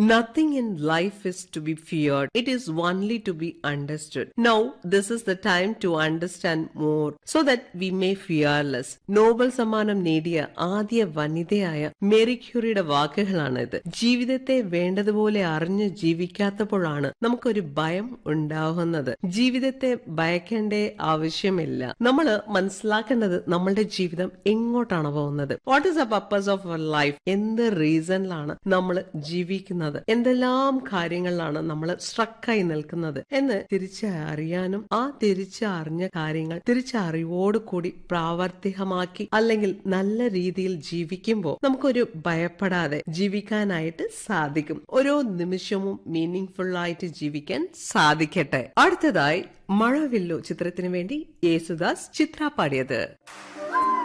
Nothing in life is to be feared. It is only to be understood. Now, this is the time to understand more so that we may fear less. Nobel സമ്മാനം നേടിയ ആദ്യ വനിതയായ Mary ക്യൂറിയുടെ വാക്കുകളാണ് ഇത് ജീവിതത്തെ വേണ്ടതുപോലെ അറിഞ്ഞ് ജീവിക്കാത്തപ്പോഴാണ് നമുക്കൊരു ഭയം ഉണ്ടാകുന്നത് ജീവിതത്തെ ഭയക്കേണ്ട ആവശ്യമില്ല നമ്മൾ മനസ്സിലാക്കേണ്ടത് നമ്മളുടെ ജീവിതം എങ്ങോട്ടാണ് പോകുന്നത് what is a purpose of our life എന്ത് റീസണിലാണ് നമ്മൾ ജീവിക്കുന്നത് എന്തെല്ലാം കാര്യങ്ങളിലാണ് നമ്മൾ സ്ട്രക്കായി നിൽക്കുന്നത് എന്ന് തിരിച്ചറിയാനും ആ തിരിച്ചറിഞ്ഞ കാര്യങ്ങൾ തിരിച്ചറിവോട് കൂടി പ്രാവർത്തികമാക്കി അല്ലെങ്കിൽ നല്ല രീതിയിൽ ജീവിക്കുമ്പോൾ നമുക്കൊരു ഭയപ്പെടാതെ ജീവിക്കാനായിട്ട് സാധിക്കും ഓരോ നിമിഷവും മീനിങ് ഫുൾ ആയിട്ട് ജീവിക്കാൻ സാധിക്കട്ടെ അടുത്തതായി മഴവില്ലു ചിത്രത്തിന് വേണ്ടി യേശുദാസ് ചിത്ര പാടിയത്